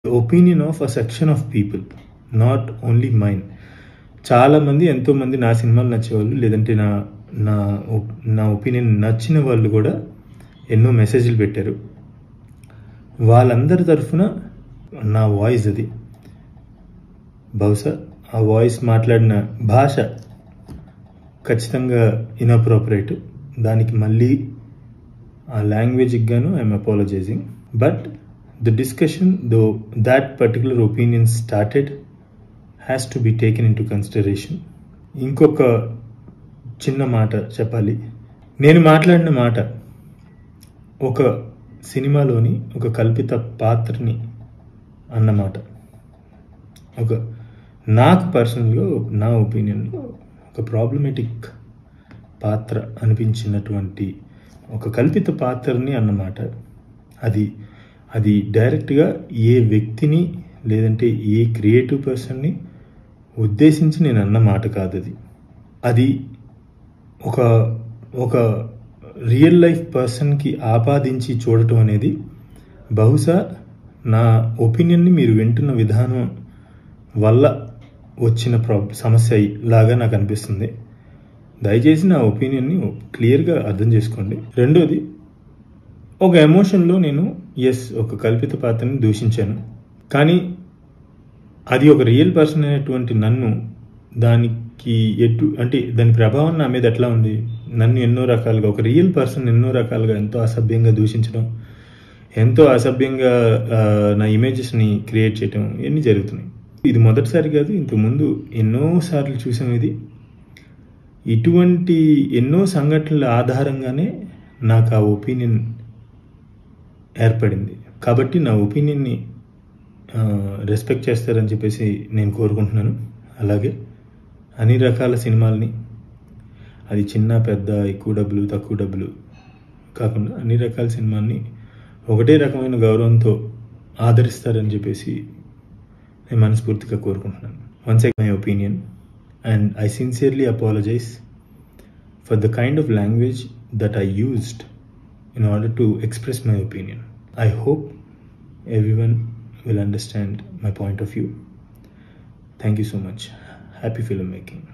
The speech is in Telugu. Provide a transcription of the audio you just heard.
Opinion of a section of people not only mind చాలామంది ఎంతోమంది నా సినిమాలు నచ్చేవాళ్ళు లేదంటే నా నా ఒప్- నా ఒపీనియన్ నచ్చిన వాళ్ళు కూడా ఎన్నో మెసేజ్లు పెట్టారు వాళ్ళందరి తరఫున నా వాయిస్ అది బహుశా ఆ వాయిస్ మాట్లాడిన భాష ఖచ్చితంగా ఇన్అప్రోపరేట్ దానికి మళ్ళీ ఆ లాంగ్వేజ్కి గాను I'm apologising but the discussion though that particular opinion started has to be taken into consideration ఇంకొక చిన్న మాట చెప్పాలి నేను మాట్లాడిన మాట ఒక సినిమాలోని ఒక కల్పిత పాత్రని అన్నమాట ఒక నాకు పర్సనల్గా నా ఒపీనియన్లో ఒక ప్రాబ్లమేటిక్ పాత్ర అనిపించినటువంటి ఒక కల్పిత పాత్రని అన్నమాట అది అది డైరెక్ట్గా ఏ వ్యక్తిని లేదంటే ఏ క్రియేటివ్ పర్సన్ని ఉద్దేశించి నేను అన్న మాట కాదు అది అది ఒక ఒక రియల్ లైఫ్ పర్సన్కి ఆపాదించి చూడటం అనేది బహుశా నా ఒపీనియన్ని మీరు వింటున్న విధానం వల్ల వచ్చిన ప్రాబ్ సమస్య లాగా నాకు అనిపిస్తుంది దయచేసి నా ఒపీనియన్ని క్లియర్గా అర్థం చేసుకోండి రెండోది ఒక ఎమోషన్లో నేను ఎస్ ఒక కల్పిత పాత్రని దూషించాను కానీ అది ఒక రియల్ పర్సన్ అయినటువంటి నన్ను దానికి ఎటు అంటే దాని ప్రభావం నా మీద ఎట్లా ఉంది నన్ను ఎన్నో రకాలుగా ఒక రియల్ పర్సన్ ఎన్నో రకాలుగా ఎంతో అసభ్యంగా దూషించడం ఎంతో అసభ్యంగా ఆ, నా ఇమేజెస్ని క్రియేట్ చేయడం ఇవన్నీ జరుగుతున్నాయి ఇది మొదటిసారి కాదు ఇంతకుముందు ఎన్నోసార్లు చూసాం ఇది ఇటువంటి ఎన్నో సంఘటనల ఆధారంగానే నాకు ఆ ఒపీనియన్ ఏర్పడింది కాబట్టి నా ఒపీనియన్ని రెస్పెక్ట్ చేస్తారని చెప్పేసి నేను కోరుకుంటున్నాను అలాగే అన్ని రకాల సినిమాల్ని అది చిన్న పెద్ద ఎక్కువ డబ్బులు తక్కువ డబ్బులు కాకుండా అన్ని రకాల సినిమాల్ని ఒకటే రకమైన గౌరవంతో ఆదరిస్తారని చెప్పేసి నేను మనస్ఫూర్తిగా కోరుకుంటున్నాను once my opinion and I sincerely apologise for the kind of language that I used in order to express my opinion. I hope everyone will understand my point of view. Thank you so much. Happy filmmaking.